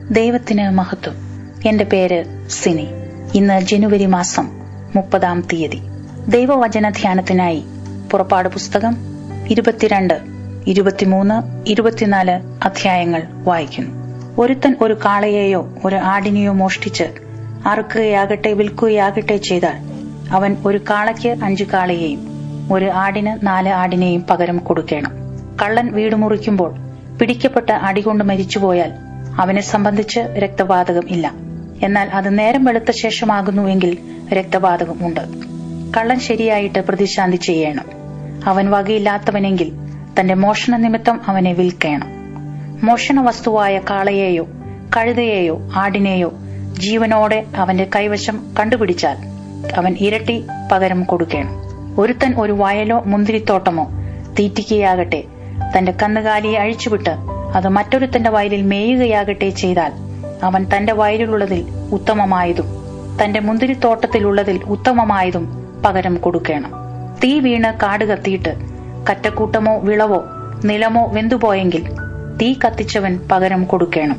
ദൈവത്തിന് മഹത്വം എന്റെ പേര് സിനി ഇന്ന് ജനുവരി മാസം മുപ്പതാം തീയതി ദൈവവചന ധ്യാനത്തിനായി പുറപ്പാട് പുസ്തകം ഇരുപത്തിരണ്ട് ഇരുപത്തിമൂന്ന് ഇരുപത്തിനാല് അധ്യായങ്ങൾ വായിക്കുന്നു ഒരുത്തൻ ഒരു കാളയെയോ ഒരു ആടിനെയോ മോഷ്ടിച്ച് അറുക്കുകയാകട്ടെ വിൽക്കുകയാകട്ടെ ചെയ്താൽ അവൻ ഒരു കാളയ്ക്ക് അഞ്ചു കാളയെയും ഒരു ആടിന് നാല് ആടിനെയും പകരം കൊടുക്കണം കള്ളൻ വീട് മുറിക്കുമ്പോൾ പിടിക്കപ്പെട്ട അടികൊണ്ട് മരിച്ചുപോയാൽ അവനെ സംബന്ധിച്ച് രക്തപാതകം ഇല്ല എന്നാൽ അത് നേരം വെളുത്ത ശേഷമാകുന്നുവെങ്കിൽ രക്തപാതകം ഉണ്ട് കള്ളൻ ശരിയായിട്ട് പ്രതിശാന്തി ചെയ്യണം അവൻ വകയില്ലാത്തവനെങ്കിൽ തന്റെ മോഷണ നിമിത്തം അവനെ വിൽക്കണം മോഷണ വസ്തുവായ കാളയെയോ കഴുതയെയോ ആടിനെയോ ജീവനോടെ അവന്റെ കൈവശം കണ്ടുപിടിച്ചാൽ അവൻ ഇരട്ടി പകരം കൊടുക്കണം ഒരുത്തൻ ഒരു വയലോ മുന്തിരിത്തോട്ടമോ തീറ്റിക്കുകയാകട്ടെ തന്റെ കന്നുകാലിയെ അഴിച്ചുവിട്ട് അത് മറ്റൊരുത്തന്റെ വയലിൽ മേയുകയാകട്ടെ ചെയ്താൽ അവൻ തന്റെ വയലിലുള്ളതിൽ ഉത്തമമായതും തന്റെ മുന്തിരിത്തോട്ടത്തിലുള്ളതിൽ ഉത്തമമായതും പകരം കൊടുക്കണം തീ വീണ് കാട് കത്തിയിട്ട് കറ്റക്കൂട്ടമോ വിളവോ നിലമോ വെന്തുപോയെങ്കിൽ തീ കത്തിച്ചവൻ പകരം കൊടുക്കണം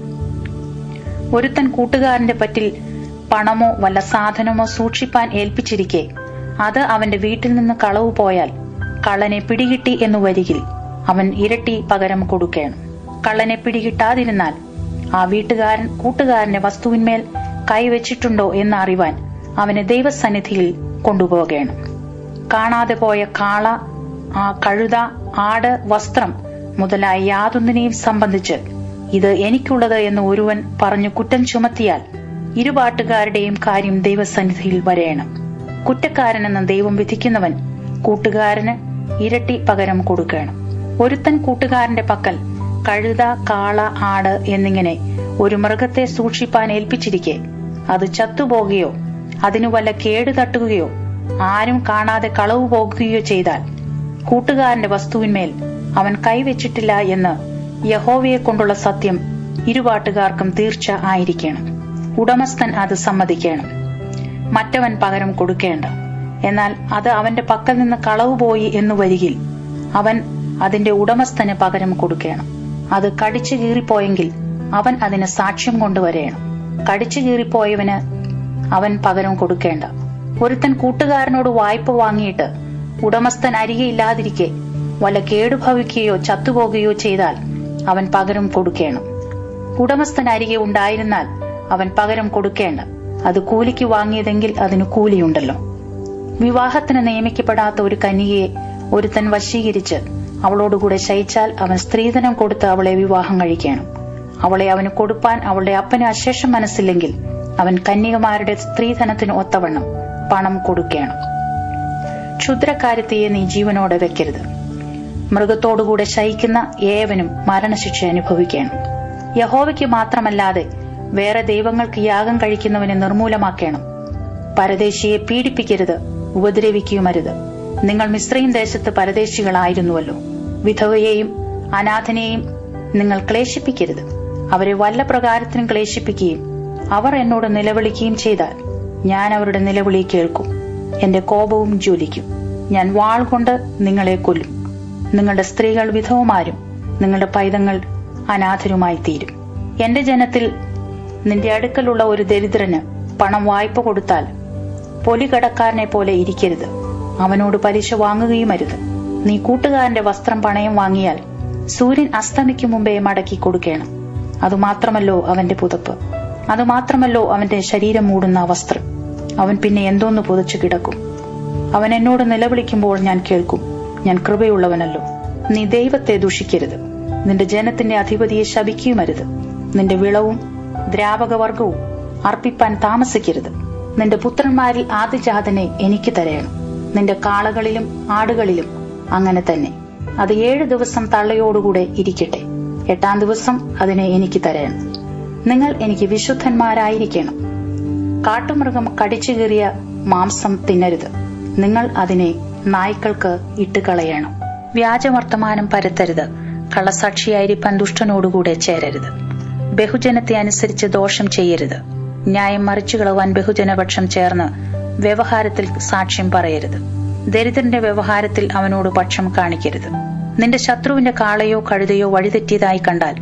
ഒരുത്തൻ കൂട്ടുകാരന്റെ പറ്റിൽ പണമോ വല്ല സാധനമോ സൂക്ഷിപ്പാൻ ഏൽപ്പിച്ചിരിക്കെ അത് അവന്റെ വീട്ടിൽ നിന്ന് കളവ് പോയാൽ കള്ളനെ പിടികിട്ടി എന്നു വരികിൽ അവൻ ഇരട്ടി പകരം കൊടുക്കണം കള്ളനെ പിടികിട്ടാതിരുന്നാൽ ആ വീട്ടുകാരൻ കൂട്ടുകാരന്റെ വസ്തുവിന്മേൽ കൈവച്ചിട്ടുണ്ടോ എന്ന് അറിവാൻ അവനെ ദൈവസന്നിധിയിൽ കൊണ്ടുപോകണം കാണാതെ പോയ കാള ആ കഴുത ആട് വസ്ത്രം മുതലായ യാതൊന്നിനെയും സംബന്ധിച്ച് ഇത് എനിക്കുള്ളത് എന്ന് ഒരുവൻ പറഞ്ഞു കുറ്റം ചുമത്തിയാൽ ഇരുപാട്ടുകാരുടെയും കാര്യം ദൈവസന്നിധിയിൽ വരയണം കുറ്റക്കാരനെന്ന് ദൈവം വിധിക്കുന്നവൻ കൂട്ടുകാരന് ഇരട്ടി പകരം കൊടുക്കണം ഒരുത്തൻ കൂട്ടുകാരന്റെ പക്കൽ കഴുത കാള ആട് എന്നിങ്ങനെ ഒരു മൃഗത്തെ സൂക്ഷിപ്പാൻ ഏൽപ്പിച്ചിരിക്കെ അത് ചത്തുപോകുകയോ അതിനു വല്ല കേട് തട്ടുകയോ ആരും കാണാതെ കളവ് പോകുകയോ ചെയ്താൽ കൂട്ടുകാരന്റെ വസ്തുവിന്മേൽ അവൻ കൈവച്ചിട്ടില്ല എന്ന് യഹോവയെ കൊണ്ടുള്ള സത്യം ഇരുപാട്ടുകാർക്കും തീർച്ച ആയിരിക്കണം ഉടമസ്ഥൻ അത് സമ്മതിക്കണം മറ്റവൻ പകരം കൊടുക്കേണ്ട എന്നാൽ അത് അവന്റെ പക്കൽ നിന്ന് കളവ് പോയി എന്നു വരികിൽ അവൻ അതിന്റെ ഉടമസ്ഥന് പകരം കൊടുക്കണം അത് കടിച്ചു കീറിപ്പോയെങ്കിൽ അവൻ അതിന് സാക്ഷ്യം കൊണ്ടുവരേണം കടിച്ചു കീറിപ്പോയവന് അവൻ പകരം കൊടുക്കേണ്ട ഒരുത്തൻ കൂട്ടുകാരനോട് വായ്പ വാങ്ങിയിട്ട് ഉടമസ്ഥൻ അരികെയില്ലാതിരിക്കെ വല്ല കേടുഭവിക്കുകയോ ചത്തുപോകുകയോ ചെയ്താൽ അവൻ പകരം കൊടുക്കേണം ഉടമസ്ഥൻ അരികെ ഉണ്ടായിരുന്നാൽ അവൻ പകരം കൊടുക്കേണ്ട അത് കൂലിക്ക് വാങ്ങിയതെങ്കിൽ അതിന് കൂലിയുണ്ടല്ലോ വിവാഹത്തിന് നിയമിക്കപ്പെടാത്ത ഒരു കന്യകയെ ഒരുത്തൻ വശീകരിച്ച് അവളോടുകൂടെ ശയിച്ചാൽ അവൻ സ്ത്രീധനം കൊടുത്ത് അവളെ വിവാഹം കഴിക്കണം അവളെ അവന് കൊടുപ്പാൻ അവളുടെ അപ്പന് അശേഷം മനസ്സില്ലെങ്കിൽ അവൻ കന്യകമാരുടെ സ്ത്രീധനത്തിന് ഒത്തവണ്ണം പണം കൊടുക്കണം ക്ഷുദ്രക്കാരത്തെയെ നീ ജീവനോടെ വെക്കരുത് മൃഗത്തോടുകൂടെ ശയിക്കുന്ന ഏവനും മരണശിക്ഷ അനുഭവിക്കണം യഹോവയ്ക്ക് മാത്രമല്ലാതെ വേറെ ദൈവങ്ങൾക്ക് യാഗം കഴിക്കുന്നവനെ നിർമൂലമാക്കണം പരദേശിയെ പീഡിപ്പിക്കരുത് ഉപദ്രവിക്കുമരുത് നിങ്ങൾ മിശ്രയും ദേശത്ത് പരദേശികളായിരുന്നുവല്ലോ വിധവയെയും അനാഥനെയും നിങ്ങൾ ക്ലേശിപ്പിക്കരുത് അവരെ വല്ല പ്രകാരത്തിനും ക്ലേശിപ്പിക്കുകയും അവർ എന്നോട് നിലവിളിക്കുകയും ചെയ്താൽ ഞാൻ അവരുടെ നിലവിളി കേൾക്കും എന്റെ കോപവും ജ്വലിക്കും ഞാൻ വാൾ കൊണ്ട് നിങ്ങളെ കൊല്ലും നിങ്ങളുടെ സ്ത്രീകൾ വിധവമാരും നിങ്ങളുടെ പൈതങ്ങൾ അനാഥരുമായി തീരും എന്റെ ജനത്തിൽ നിന്റെ അടുക്കലുള്ള ഒരു ദരിദ്രന് പണം വായ്പ കൊടുത്താൽ പൊലികടക്കാരനെ പോലെ ഇരിക്കരുത് അവനോട് പലിശ വാങ്ങുകയും അരുത് നീ കൂട്ടുകാരന്റെ വസ്ത്രം പണയം വാങ്ങിയാൽ സൂര്യൻ അസ്തമിക്കും മുമ്പേ മടക്കി കൊടുക്കണം അതുമാത്രമല്ലോ അവന്റെ പുതപ്പ് അതുമാത്രമല്ലോ അവന്റെ ശരീരം മൂടുന്ന വസ്ത്രം അവൻ പിന്നെ എന്തോന്ന് പുതച്ചു കിടക്കും അവൻ എന്നോട് നിലവിളിക്കുമ്പോൾ ഞാൻ കേൾക്കും ഞാൻ കൃപയുള്ളവനല്ലോ നീ ദൈവത്തെ ദൂഷിക്കരുത് നിന്റെ ജനത്തിന്റെ അധിപതിയെ ശപിക്കുകയുമരുത് നിന്റെ വിളവും ദ്രാവകവർഗവും അർപ്പിപ്പാൻ താമസിക്കരുത് നിന്റെ പുത്രന്മാരിൽ ആദിജാതനെ എനിക്ക് തരയണം നിന്റെ കാളകളിലും ആടുകളിലും അങ്ങനെ തന്നെ അത് ഏഴു ദിവസം തള്ളയോടുകൂടെ ഇരിക്കട്ടെ എട്ടാം ദിവസം അതിനെ എനിക്ക് തരയണം നിങ്ങൾ എനിക്ക് വിശുദ്ധന്മാരായിരിക്കണം കാട്ടുമൃഗം കടിച്ചു കീറിയ മാംസം തിന്നരുത് നിങ്ങൾ അതിനെ നായ്ക്കൾക്ക് ഇട്ടുകളയണം വ്യാജവർത്തമാനം പരത്തരുത് കള്ളസാക്ഷിയായിരിക്കാൻ ദുഷ്ടനോടുകൂടെ ചേരരുത് ബഹുജനത്തെ അനുസരിച്ച് ദോഷം ചെയ്യരുത് ന്യായം മറിച്ചു കളവാൻ ബഹുജനപക്ഷം ചേർന്ന് വ്യവഹാരത്തിൽ സാക്ഷ്യം പറയരുത് ദരിദ്രന്റെ വ്യവഹാരത്തിൽ അവനോട് പക്ഷം കാണിക്കരുത് നിന്റെ ശത്രുവിന്റെ കാളയോ കഴുതയോ വഴിതെറ്റിയതായി കണ്ടാൽ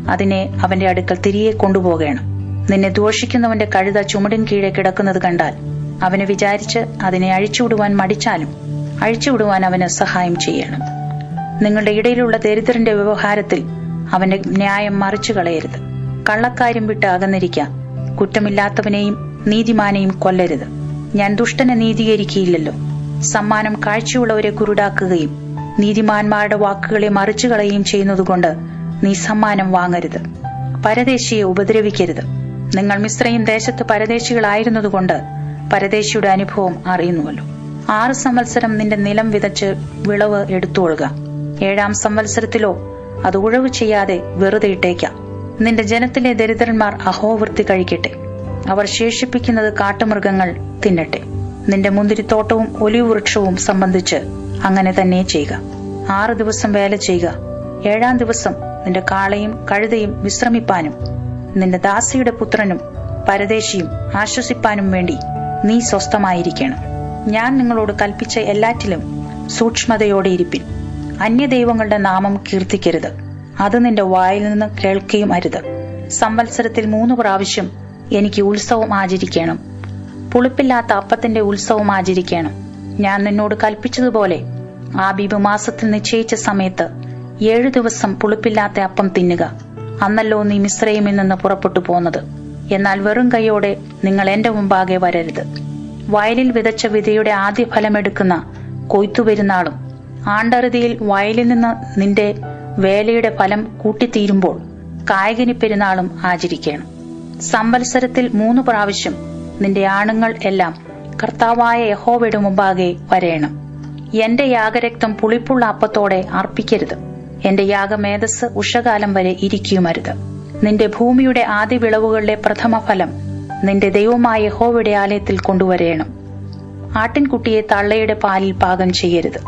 അതിനെ അവന്റെ അടുക്കൽ തിരികെ കൊണ്ടുപോകണം നിന്നെ ദോഷിക്കുന്നവന്റെ കഴുത ചുമടിൻ കീഴെ കിടക്കുന്നത് കണ്ടാൽ അവന് വിചാരിച്ച് അതിനെ അഴിച്ചുവിടുവാൻ മടിച്ചാലും അഴിച്ചുവിടുവാൻ അവന് സഹായം ചെയ്യണം നിങ്ങളുടെ ഇടയിലുള്ള ദരിദ്രന്റെ വ്യവഹാരത്തിൽ അവന്റെ ന്യായം മറിച്ചു കളയരുത് കള്ളക്കാര്യം വിട്ട് അകന്നിരിക്ക കുറ്റമില്ലാത്തവനെയും നീതിമാനെയും കൊല്ലരുത് ഞാൻ ദുഷ്ടനെ നീതീകരിക്കുകയില്ലല്ലോ സമ്മാനം കാഴ്ചയുള്ളവരെ കുരുടാക്കുകയും നീതിമാന്മാരുടെ വാക്കുകളെ മറിച്ചു കളയുകയും ചെയ്യുന്നതുകൊണ്ട് നീ സമ്മാനം വാങ്ങരുത് പരദേശിയെ ഉപദ്രവിക്കരുത് നിങ്ങൾ മിശ്രയും ദേശത്ത് പരദേശികളായിരുന്നതുകൊണ്ട് പരദേശിയുടെ അനുഭവം അറിയുന്നുവല്ലോ ആറ് സംവത്സരം നിന്റെ നിലം വിതച്ച് വിളവ് എടുത്തുകൊള്ളുക ഏഴാം സംവത്സരത്തിലോ അത് ഉഴവ് ചെയ്യാതെ വെറുതെ ഇട്ടേക്കാം നിന്റെ ജനത്തിലെ ദരിദ്രന്മാർ അഹോവൃത്തി കഴിക്കട്ടെ അവർ ശേഷിപ്പിക്കുന്നത് കാട്ടുമൃഗങ്ങൾ തിന്നട്ടെ നിന്റെ മുന്തിരിത്തോട്ടവും ഒലിവ് വൃക്ഷവും സംബന്ധിച്ച് അങ്ങനെ തന്നെ ചെയ്യുക ആറ് ദിവസം വേല ചെയ്യുക ഏഴാം ദിവസം നിന്റെ കാളയും കഴുതയും വിശ്രമിപ്പാനും നിന്റെ ദാസിയുടെ പുത്രനും പരദേശിയും ആശ്വസിപ്പാനും വേണ്ടി നീ സ്വസ്ഥമായിരിക്കണം ഞാൻ നിങ്ങളോട് കൽപ്പിച്ച എല്ലാറ്റിലും സൂക്ഷ്മതയോടെ ഇരിപ്പിൻ അന്യദൈവങ്ങളുടെ നാമം കീർത്തിക്കരുത് അത് നിന്റെ വായിൽ നിന്ന് കേൾക്കുകയും അരുത് സംവത്സരത്തിൽ മൂന്ന് പ്രാവശ്യം എനിക്ക് ഉത്സവം ആചരിക്കണം പുളിപ്പില്ലാത്ത അപ്പത്തിന്റെ ഉത്സവം ആചരിക്കണം ഞാൻ നിന്നോട് കൽപ്പിച്ചതുപോലെ ആബീബ് മാസത്തിൽ നിശ്ചയിച്ച സമയത്ത് ഏഴു ദിവസം പുളിപ്പില്ലാത്ത അപ്പം തിന്നുക അന്നല്ലോ നീ മിശ്രയിമിൽ നിന്ന് പുറപ്പെട്ടു പോന്നത് എന്നാൽ വെറും കൈയോടെ നിങ്ങൾ എന്റെ മുമ്പാകെ വരരുത് വയലിൽ വിതച്ച വിതയുടെ ആദ്യ ഫലമെടുക്കുന്ന കൊയ്ത്തുപെരുന്നാളും ആണ്ടറുതിയിൽ വയലിൽ നിന്ന് നിന്റെ വേലയുടെ ഫലം കൂട്ടിത്തീരുമ്പോൾ കായകനി പെരുന്നാളും ആചരിക്കണം സംവത്സരത്തിൽ മൂന്ന് പ്രാവശ്യം നിന്റെ ആണുങ്ങൾ എല്ലാം കർത്താവായ യഹോവയുടെ മുമ്പാകെ വരേണം എന്റെ യാഗരക്തം പുളിപ്പുള്ള അപ്പത്തോടെ അർപ്പിക്കരുത് എന്റെ യാഗമേധസ് ഉഷകാലം വരെ ഇരിക്കുമരുത് നിന്റെ ഭൂമിയുടെ ആദ്യ വിളവുകളുടെ പ്രഥമ ഫലം നിന്റെ ദൈവമായ യഹോവയുടെ ആലയത്തിൽ കൊണ്ടുവരേണം ആട്ടിൻകുട്ടിയെ തള്ളയുടെ പാലിൽ പാകം ചെയ്യരുത്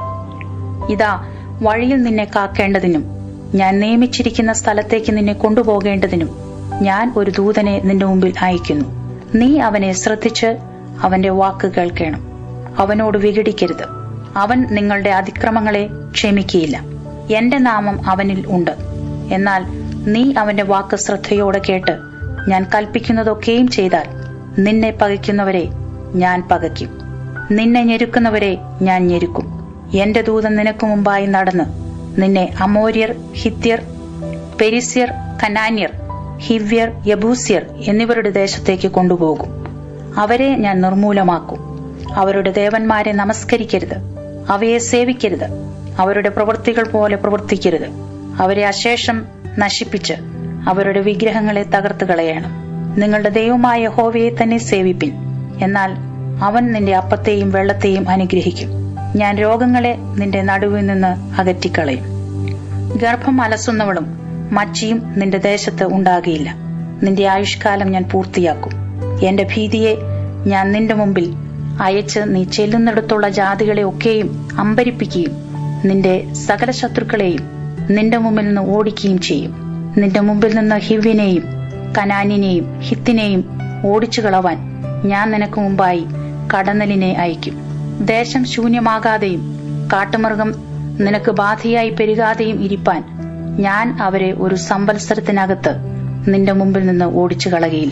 ഇതാ വഴിയിൽ നിന്നെ കാക്കേണ്ടതിനും ഞാൻ നിയമിച്ചിരിക്കുന്ന സ്ഥലത്തേക്ക് നിന്നെ കൊണ്ടുപോകേണ്ടതിനും ഞാൻ ഒരു ദൂതനെ നിന്റെ മുമ്പിൽ അയക്കുന്നു നീ അവനെ ശ്രദ്ധിച്ച് അവന്റെ വാക്ക് കേൾക്കണം അവനോട് വിഘടിക്കരുത് അവൻ നിങ്ങളുടെ അതിക്രമങ്ങളെ ക്ഷമിക്കയില്ല എന്റെ നാമം അവനിൽ ഉണ്ട് എന്നാൽ നീ അവന്റെ വാക്ക് ശ്രദ്ധയോടെ കേട്ട് ഞാൻ കൽപ്പിക്കുന്നതൊക്കെയും ചെയ്താൽ നിന്നെ പകയ്ക്കുന്നവരെ ഞാൻ പകയ്ക്കും നിന്നെ ഞെരുക്കുന്നവരെ ഞാൻ ഞെരുക്കും എന്റെ ദൂതൻ നിനക്ക് മുമ്പായി നടന്ന് നിന്നെ അമോര്യർ ഹിത്യർ പെരിസ്യർ കനാന്യർ ഹിവ്യർ യബൂസ്യർ എന്നിവരുടെ ദേശത്തേക്ക് കൊണ്ടുപോകും അവരെ ഞാൻ നിർമൂലമാക്കും അവരുടെ ദേവന്മാരെ നമസ്കരിക്കരുത് അവയെ സേവിക്കരുത് അവരുടെ പ്രവൃത്തികൾ പോലെ പ്രവർത്തിക്കരുത് അവരെ അശേഷം നശിപ്പിച്ച് അവരുടെ വിഗ്രഹങ്ങളെ തകർത്ത് കളയണം നിങ്ങളുടെ ദൈവമായ ഹോവയെ തന്നെ സേവിപ്പിൻ എന്നാൽ അവൻ നിന്റെ അപ്പത്തെയും വെള്ളത്തെയും അനുഗ്രഹിക്കും ഞാൻ രോഗങ്ങളെ നിന്റെ നടുവിൽ നിന്ന് അകറ്റിക്കളയും ഗർഭം അലസുന്നവളും മച്ചിയും നിന്റെ ദേശത്ത് ഉണ്ടാകിയില്ല നിന്റെ ആയുഷ്കാലം ഞാൻ പൂർത്തിയാക്കും എന്റെ ഭീതിയെ ഞാൻ നിന്റെ മുമ്പിൽ അയച്ച് നീ ചെല്ലുന്നിടത്തുള്ള ജാതികളെ ഒക്കെയും അമ്പരിപ്പിക്കുകയും നിന്റെ സകല ശത്രുക്കളെയും നിന്റെ മുമ്പിൽ നിന്ന് ഓടിക്കുകയും ചെയ്യും നിന്റെ മുമ്പിൽ നിന്ന് ഹിവ്യനെയും കനാനിനെയും ഹിത്തിനെയും ഓടിച്ചു കളവാൻ ഞാൻ നിനക്ക് മുമ്പായി കടന്നലിനെ അയക്കും ദേശം ശൂന്യമാകാതെയും കാട്ടുമൃഗം നിനക്ക് ബാധയായി പെരുകാതെയും ഇരിപ്പാൻ ഞാൻ അവരെ ഒരു സംവത്സരത്തിനകത്ത് നിന്റെ മുമ്പിൽ നിന്ന് ഓടിച്ചു കളകയില്ല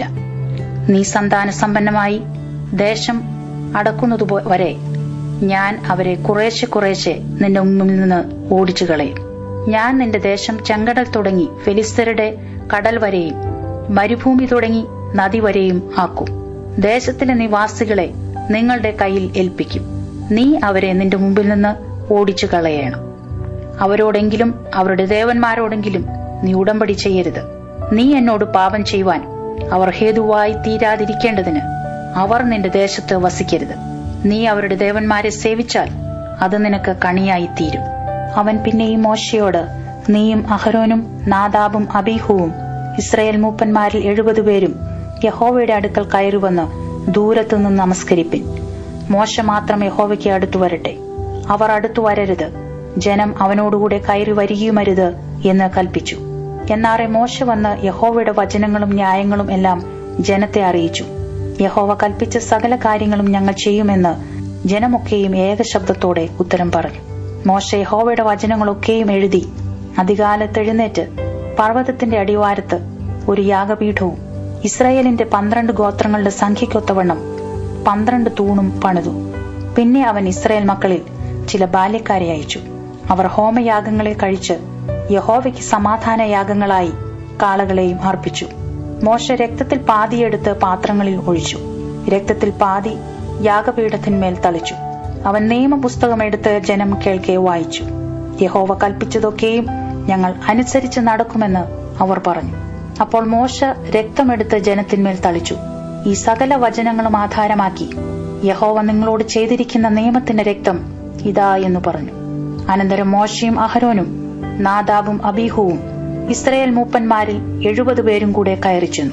നീ സന്താന സമ്പന്നമായി ദേശം അടക്കുന്നതു വരെ ഞാൻ അവരെ കുറേശ്ശെ കുറേശ്ശെ നിന്റെ മുമ്പിൽ നിന്ന് ഓടിച്ചു കളയും ഞാൻ നിന്റെ ദേശം ചെങ്കടൽ തുടങ്ങി ഫെലിസ്തരുടെ കടൽ വരെയും മരുഭൂമി തുടങ്ങി നദി വരെയും ആക്കും ദേശത്തിലെ നിവാസികളെ നിങ്ങളുടെ കയ്യിൽ ഏൽപ്പിക്കും നീ അവരെ നിന്റെ മുമ്പിൽ നിന്ന് ഓടിച്ചു കളയണം അവരോടെങ്കിലും അവരുടെ ദേവന്മാരോടെങ്കിലും നീ ഉടമ്പടി ചെയ്യരുത് നീ എന്നോട് പാപം ചെയ്യുവാൻ അവർ ഹേതുവായി തീരാതിരിക്കേണ്ടതിന് അവർ നിന്റെ ദേശത്ത് വസിക്കരുത് നീ അവരുടെ ദേവന്മാരെ സേവിച്ചാൽ അത് നിനക്ക് കണിയായി തീരും അവൻ പിന്നെയും മോശയോട് നീയും അഹരോനും നാദാബും അബീഹുവും ഇസ്രയേൽ മൂപ്പന്മാരിൽ എഴുപത് പേരും യഹോവയുടെ അടുക്കൽ കയറുവന്ന് ദൂരത്തുനിന്ന് നമസ്കരിപ്പിൻ മോശ മാത്രം യഹോവയ്ക്ക് അടുത്തു വരട്ടെ അവർ അടുത്തു വരരുത് ജനം അവനോടുകൂടെ കയറി വരികയുമരുത് എന്ന് കൽപ്പിച്ചു എന്നാറെ മോശ വന്ന് യഹോവയുടെ വചനങ്ങളും ന്യായങ്ങളും എല്ലാം ജനത്തെ അറിയിച്ചു യഹോവ കൽപ്പിച്ച സകല കാര്യങ്ങളും ഞങ്ങൾ ചെയ്യുമെന്ന് ജനമൊക്കെയും ഏകശബ്ദത്തോടെ ഉത്തരം പറഞ്ഞു മോശ യഹോവയുടെ വചനങ്ങളൊക്കെയും എഴുതി അധികാലത്ത് എഴുന്നേറ്റ് പർവ്വതത്തിന്റെ അടിവാരത്ത് ഒരു യാഗപീഠവും ഇസ്രായേലിന്റെ പന്ത്രണ്ട് ഗോത്രങ്ങളുടെ സംഖ്യയ്ക്കൊത്തവണ്ണം പന്ത്രണ്ട് തൂണും പണിതു പിന്നെ അവൻ ഇസ്രായേൽ മക്കളിൽ ചില ബാല്യക്കാരെ അയച്ചു അവർ ഹോമയാഗങ്ങളെ കഴിച്ച് യഹോവയ്ക്ക് സമാധാന യാഗങ്ങളായി കാളകളെയും അർപ്പിച്ചു മോശ രക്തത്തിൽ പാതിയെടുത്ത് പാത്രങ്ങളിൽ ഒഴിച്ചു രക്തത്തിൽ പാതി യാഗപീഠത്തിന്മേൽ തളിച്ചു അവൻ നിയമപുസ്തകം എടുത്ത് ജനം കേൾക്കെ വായിച്ചു യഹോവ കൽപ്പിച്ചതൊക്കെയും ഞങ്ങൾ അനുസരിച്ച് നടക്കുമെന്ന് അവർ പറഞ്ഞു അപ്പോൾ മോശ രക്തമെടുത്ത് ജനത്തിന്മേൽ തളിച്ചു ഈ സകല വചനങ്ങളും ആധാരമാക്കി യഹോവ നിങ്ങളോട് ചെയ്തിരിക്കുന്ന നിയമത്തിന്റെ രക്തം ഇതാ എന്ന് പറഞ്ഞു അനന്തരം മോശയും അഹരോനും നാദാബും അബീഹുവും ഇസ്രയേൽ മൂപ്പന്മാരിൽ എഴുപത് പേരും കൂടെ കയറി ചെന്നു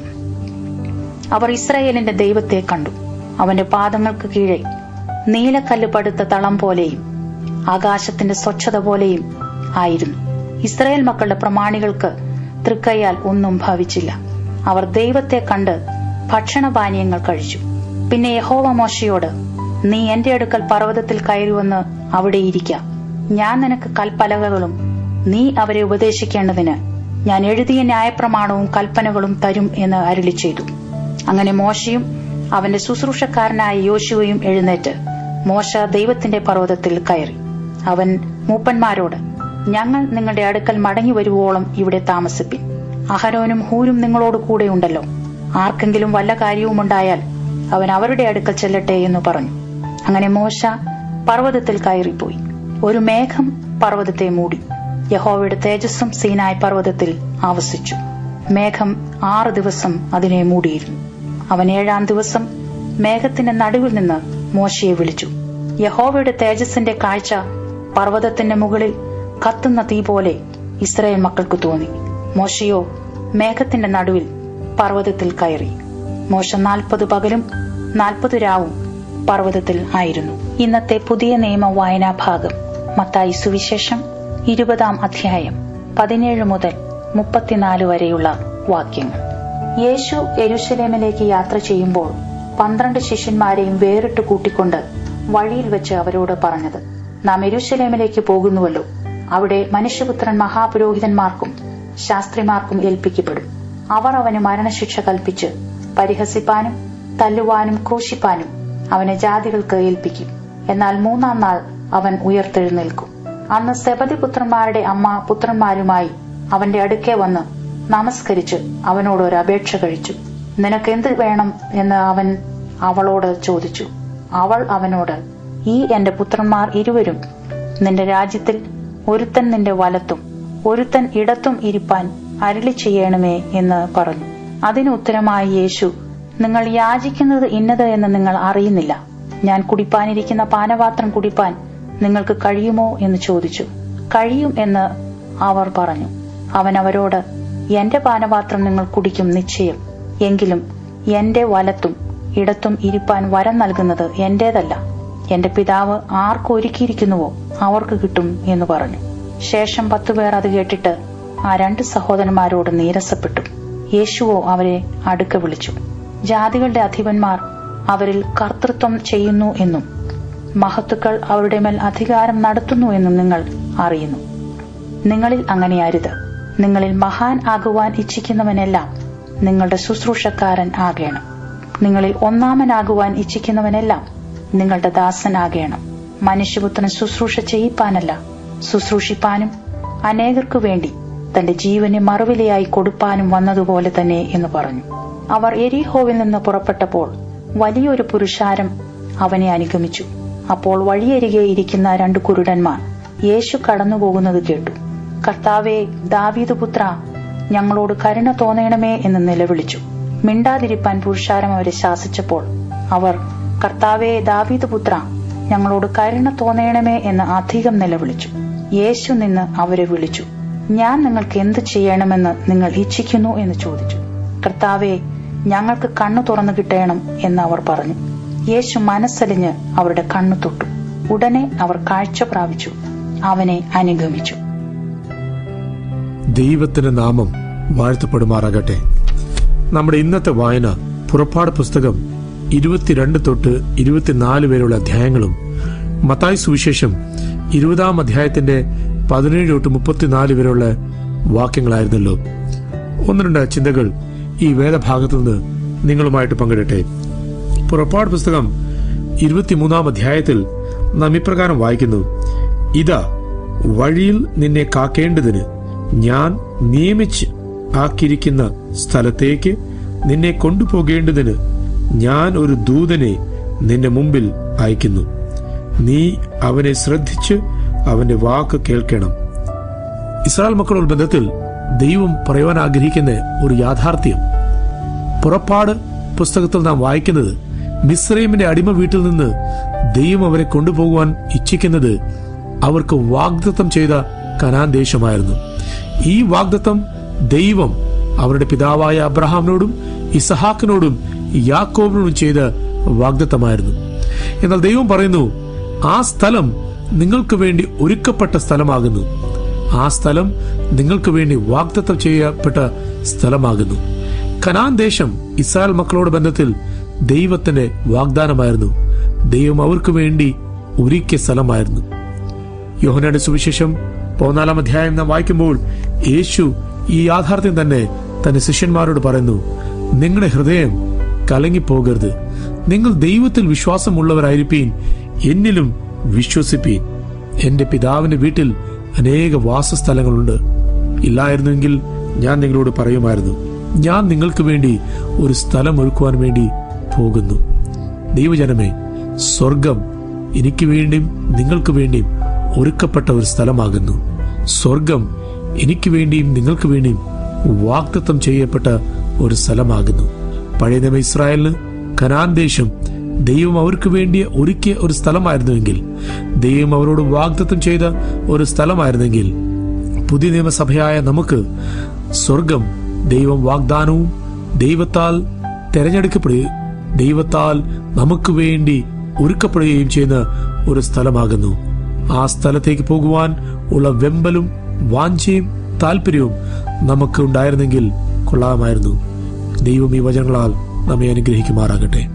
അവർ ഇസ്രയേലിന്റെ ദൈവത്തെ കണ്ടു അവന്റെ പാദങ്ങൾക്ക് കീഴെ നീലക്കല്ല് പടുത്ത തളം പോലെയും ആകാശത്തിന്റെ സ്വച്ഛത പോലെയും ആയിരുന്നു ഇസ്രയേൽ മക്കളുടെ പ്രമാണികൾക്ക് തൃക്കൈയാൽ ഒന്നും ഭവിച്ചില്ല അവർ ദൈവത്തെ കണ്ട് ഭക്ഷണപാനീയങ്ങൾ കഴിച്ചു പിന്നെ യഹോവ മോശയോട് നീ എന്റെ അടുക്കൽ പർവ്വതത്തിൽ കയറുവന്ന് അവിടെ ഇരിക്കാം ഞാൻ നിനക്ക് കൽപ്പലകകളും നീ അവരെ ഉപദേശിക്കേണ്ടതിന് ഞാൻ എഴുതിയ ന്യായപ്രമാണവും കൽപ്പനകളും തരും എന്ന് അരുളി ചെയ്തു അങ്ങനെ മോശയും അവന്റെ ശുശ്രൂഷക്കാരനായ യോശുവയും എഴുന്നേറ്റ് മോശ ദൈവത്തിന്റെ പർവ്വതത്തിൽ കയറി അവൻ മൂപ്പന്മാരോട് ഞങ്ങൾ നിങ്ങളുടെ അടുക്കൽ മടങ്ങി വരുവോളം ഇവിടെ താമസിപ്പിൻ അഹരോനും ഹൂരും നിങ്ങളോട് കൂടെ ഉണ്ടല്ലോ ആർക്കെങ്കിലും വല്ല കാര്യവുമുണ്ടായാൽ അവൻ അവരുടെ അടുക്കൽ ചെല്ലട്ടെ എന്ന് പറഞ്ഞു അങ്ങനെ മോശ പർവ്വതത്തിൽ കയറിപ്പോയി ഒരു മേഘം പർവ്വതത്തെ മൂടി യഹോവയുടെ തേജസ്സും സീനായ് പർവ്വതത്തിൽ ആവസിച്ചു മേഘം ആറ് ദിവസം അതിനെ മൂടിയിരുന്നു അവൻ ഏഴാം ദിവസം മേഘത്തിന്റെ നടുവിൽ നിന്ന് മോശയെ വിളിച്ചു യഹോവയുടെ തേജസ്സിന്റെ കാഴ്ച പർവ്വതത്തിന്റെ മുകളിൽ കത്തുന്ന തീ പോലെ ഇസ്രായേൽ മക്കൾക്ക് തോന്നി മോശയോ മേഘത്തിന്റെ നടുവിൽ പർവ്വതത്തിൽ കയറി മോശ നാൽപ്പത് പകലും നാൽപ്പത് രാവും പർവ്വതത്തിൽ ആയിരുന്നു ഇന്നത്തെ പുതിയ നിയമ വായനാ ഭാഗം മത്തായി സുവിശേഷം ഇരുപതാം അധ്യായം പതിനേഴ് മുതൽ മുപ്പത്തിനാല് വരെയുള്ള വാക്യങ്ങൾ യേശു എരുശലേമിലേക്ക് യാത്ര ചെയ്യുമ്പോൾ പന്ത്രണ്ട് ശിഷ്യന്മാരെയും വേറിട്ട് കൂട്ടിക്കൊണ്ട് വഴിയിൽ വെച്ച് അവരോട് പറഞ്ഞത് നാം എരുശലേമിലേക്ക് പോകുന്നുവല്ലോ അവിടെ മനുഷ്യപുത്രൻ മഹാപുരോഹിതന്മാർക്കും ശാസ്ത്രിമാർക്കും ഏൽപ്പിക്കപ്പെടും അവർ അവന് മരണശിക്ഷ കൽപ്പിച്ച് പരിഹസിപ്പാനും തല്ലുവാനും ക്രൂശിപ്പാനും അവനെ ജാതികൾക്ക് ഏൽപ്പിക്കും എന്നാൽ മൂന്നാം നാൾ അവൻ ഉയർത്തെഴുന്നേൽക്കും അന്ന് സെബതി പുത്രന്മാരുടെ അമ്മ പുത്രന്മാരുമായി അവന്റെ അടുക്കെ വന്ന് നമസ്കരിച്ച് അവനോട് ഒരു അപേക്ഷ കഴിച്ചു നിനക്ക് എന്ത് വേണം എന്ന് അവൻ അവളോട് ചോദിച്ചു അവൾ അവനോട് ഈ എന്റെ പുത്രന്മാർ ഇരുവരും നിന്റെ രാജ്യത്തിൽ ഒരുത്തൻ നിന്റെ വലത്തും ഒരുത്തൻ ഇടത്തും ഇരിപ്പാൻ അരുളി ചെയ്യണമേ എന്ന് പറഞ്ഞു അതിന് ഉത്തരമായി യേശു നിങ്ങൾ യാചിക്കുന്നത് ഇന്നത് എന്ന് നിങ്ങൾ അറിയുന്നില്ല ഞാൻ കുടിപ്പാനിരിക്കുന്ന പാനപാത്രം കുടിപ്പാൻ നിങ്ങൾക്ക് കഴിയുമോ എന്ന് ചോദിച്ചു കഴിയും എന്ന് അവർ പറഞ്ഞു അവൻ അവരോട് എന്റെ പാനപാത്രം നിങ്ങൾ കുടിക്കും നിശ്ചയം എങ്കിലും എന്റെ വലത്തും ഇടത്തും ഇരിപ്പാൻ വരം നൽകുന്നത് എന്റേതല്ല എന്റെ പിതാവ് ആർക്കൊരുക്കിയിരിക്കുന്നുവോ അവർക്ക് കിട്ടും എന്ന് പറഞ്ഞു ശേഷം പത്തുപേർ അത് കേട്ടിട്ട് ആ രണ്ട് സഹോദരന്മാരോട് നീരസപ്പെട്ടു യേശുവോ അവരെ അടുക്ക വിളിച്ചു ജാതികളുടെ അധിപന്മാർ അവരിൽ കർത്തൃത്വം ചെയ്യുന്നു എന്നും മഹത്തുക്കൾ അവരുടെ മേൽ അധികാരം നടത്തുന്നു എന്നും നിങ്ങൾ അറിയുന്നു നിങ്ങളിൽ അങ്ങനെ അരുത് നിങ്ങളിൽ മഹാൻ ആകുവാൻ ഇച്ഛിക്കുന്നവനെല്ലാം നിങ്ങളുടെ ശുശ്രൂഷക്കാരൻ ആകേണം നിങ്ങളിൽ ഒന്നാമനാകുവാൻ ഇച്ഛിക്കുന്നവനെല്ലാം നിങ്ങളുടെ ദാസനാകേണം മനുഷ്യപുത്രൻ ശുശ്രൂഷ ചെയ്യിപ്പാനല്ല ശുശ്രൂഷിപ്പാനും അനേകർക്കു വേണ്ടി തന്റെ ജീവനെ മറുവിലയായി കൊടുപ്പാനും വന്നതുപോലെ തന്നെ എന്ന് പറഞ്ഞു അവർ എരിഹോവിൽ നിന്ന് പുറപ്പെട്ടപ്പോൾ വലിയൊരു പുരുഷാരം അവനെ അനുഗമിച്ചു അപ്പോൾ വഴിയരികെ ഇരിക്കുന്ന രണ്ട് കുരുടന്മാർ യേശു കടന്നുപോകുന്നത് കേട്ടു കർത്താവെ ദാവീദ് പുത്ര ഞങ്ങളോട് കരുണ തോന്നണമേ എന്ന് നിലവിളിച്ചു മിണ്ടാതിരിപ്പാൻ പുരുഷാരം അവരെ ശാസിച്ചപ്പോൾ അവർ കർത്താവെ ദാവീദ് പുത്ര ഞങ്ങളോട് കരുണ തോന്നണമേ എന്ന് അധികം നിലവിളിച്ചു യേശു നിന്ന് അവരെ വിളിച്ചു ഞാൻ നിങ്ങൾക്ക് എന്ത് ചെയ്യണമെന്ന് നിങ്ങൾ ഇച്ഛിക്കുന്നു എന്ന് ചോദിച്ചു കർത്താവെ ഞങ്ങൾക്ക് കണ്ണു തുറന്നു കിട്ടണം എന്ന് അവർ പറഞ്ഞു യേശു മനസ്സലിഞ്ഞ് അവരുടെ കണ്ണു തൊട്ടു ഉടനെ അവർ കാഴ്ച പ്രാപിച്ചു അവനെ അനുഗമിച്ചു ദൈവത്തിന്റെ നാമം വാഴ്ത്തപ്പെടുമാറാകട്ടെ നമ്മുടെ ഇന്നത്തെ വായന പുറപ്പാട് പുസ്തകം ഇരുപത്തിരണ്ട് തൊട്ട് ഇരുപത്തിനാല് വരെയുള്ള അധ്യായങ്ങളും മത്തായി സുവിശേഷം ഇരുപതാം അധ്യായത്തിന്റെ പതിനേഴ് തൊട്ട് മുപ്പത്തിനാല് വരെയുള്ള വാക്യങ്ങളായിരുന്നല്ലോ ഒന്ന് രണ്ട് ചിന്തകൾ ഈ വേദഭാഗത്തു നിന്ന് നിങ്ങളുമായിട്ട് പങ്കിടട്ടെ പുറപ്പാട് പുസ്തകം ഇരുപത്തിമൂന്നാം അധ്യായത്തിൽ നാം ഇപ്രകാരം വായിക്കുന്നു ഇതാ വഴിയിൽ നിന്നെ കാക്കേണ്ടതിന് ഞാൻ നിയമിച്ച് ആക്കിയിരിക്കുന്ന സ്ഥലത്തേക്ക് നിന്നെ കൊണ്ടുപോകേണ്ടതിന് ഞാൻ ഒരു ദൂതനെ നിന്റെ മുമ്പിൽ അയക്കുന്നു നീ അവനെ ശ്രദ്ധിച്ച് അവന്റെ വാക്ക് കേൾക്കണം ഇസ്രായേൽ മക്കളുടെ ബന്ധത്തിൽ ദൈവം പറയുവാൻ ആഗ്രഹിക്കുന്ന ഒരു യാഥാർത്ഥ്യം പുറപ്പാട് പുസ്തകത്തിൽ നാം വായിക്കുന്നത് മിസ്രൈമിന്റെ അടിമ വീട്ടിൽ നിന്ന് ദൈവം അവരെ കൊണ്ടുപോകുവാൻ ഇച്ഛിക്കുന്നത് അവർക്ക് വാഗ്ദത്തം ചെയ്ത കനാൻ ദേശമായിരുന്നു ഈ വാഗ്ദത്തം ദൈവം അവരുടെ പിതാവായ അബ്രഹാമിനോടും ഇസഹാക്കിനോടും യാക്കോബിനോടും ചെയ്ത വാഗ്ദത്തമായിരുന്നു എന്നാൽ ദൈവം പറയുന്നു ആ സ്ഥലം നിങ്ങൾക്ക് വേണ്ടി ഒരുക്കപ്പെട്ട സ്ഥലമാകുന്നു ആ സ്ഥലം നിങ്ങൾക്ക് വേണ്ടി വാഗ്ദത്തം ചെയ്യപ്പെട്ട സ്ഥലമാകുന്നു കനാൻ ദേശം ഇസ്രായേൽ മക്കളോട് ബന്ധത്തിൽ ദൈവത്തിന്റെ വാഗ്ദാനമായിരുന്നു ദൈവം അവർക്ക് വേണ്ടി ഒരുക്കിയ സ്ഥലമായിരുന്നു യോഹനയുടെ സുവിശേഷം പതിനാലാം അധ്യായം നാം വായിക്കുമ്പോൾ യേശു ഈ യാഥാർത്ഥ്യം തന്നെ തന്റെ ശിഷ്യന്മാരോട് പറയുന്നു നിങ്ങളുടെ ഹൃദയം കലങ്ങിപ്പോകരുത് നിങ്ങൾ ദൈവത്തിൽ വിശ്വാസമുള്ളവരായിരിപ്പീൻ എന്നിലും വിശ്വസിപ്പീൻ എന്റെ പിതാവിന്റെ വീട്ടിൽ അനേക വാസസ്ഥലങ്ങളുണ്ട് ഇല്ലായിരുന്നെങ്കിൽ ഞാൻ നിങ്ങളോട് പറയുമായിരുന്നു ഞാൻ നിങ്ങൾക്ക് വേണ്ടി ഒരു സ്ഥലം ഒരുക്കുവാൻ വേണ്ടി പോകുന്നു ദൈവജനമേ സ്വർഗം എനിക്ക് വേണ്ടിയും നിങ്ങൾക്ക് വേണ്ടിയും ഒരുക്കപ്പെട്ട ഒരു സ്ഥലമാകുന്നു സ്വർഗം എനിക്ക് വേണ്ടിയും നിങ്ങൾക്ക് വേണ്ടിയും വാഗ്ദത്തം ചെയ്യപ്പെട്ട ഒരു സ്ഥലമാകുന്നു പഴയ നിയമ ഇസ്രായേലിന് കനാൻ ദേശം ദൈവം അവർക്ക് വേണ്ടി ഒരുക്കിയ ഒരു സ്ഥലമായിരുന്നുവെങ്കിൽ ദൈവം അവരോട് വാഗ്ദത്തം ചെയ്ത ഒരു സ്ഥലമായിരുന്നെങ്കിൽ പുതിയ നിയമസഭയായ നമുക്ക് സ്വർഗം ദൈവം വാഗ്ദാനവും ദൈവത്താൽ തെരഞ്ഞെടുക്കപ്പെടുകയും ദൈവത്താൽ നമുക്ക് വേണ്ടി ഒരുക്കപ്പെടുകയും ചെയ്യുന്ന ഒരു സ്ഥലമാകുന്നു ആ സ്ഥലത്തേക്ക് പോകുവാൻ ഉള്ള വെമ്പലും വാഞ്ചയും താല്പര്യവും നമുക്ക് ഉണ്ടായിരുന്നെങ്കിൽ കൊള്ളാമായിരുന്നു ദൈവം ഈ വചനങ്ങളാൽ നമ്മെ അനുഗ്രഹിക്കുമാറാകട്ടെ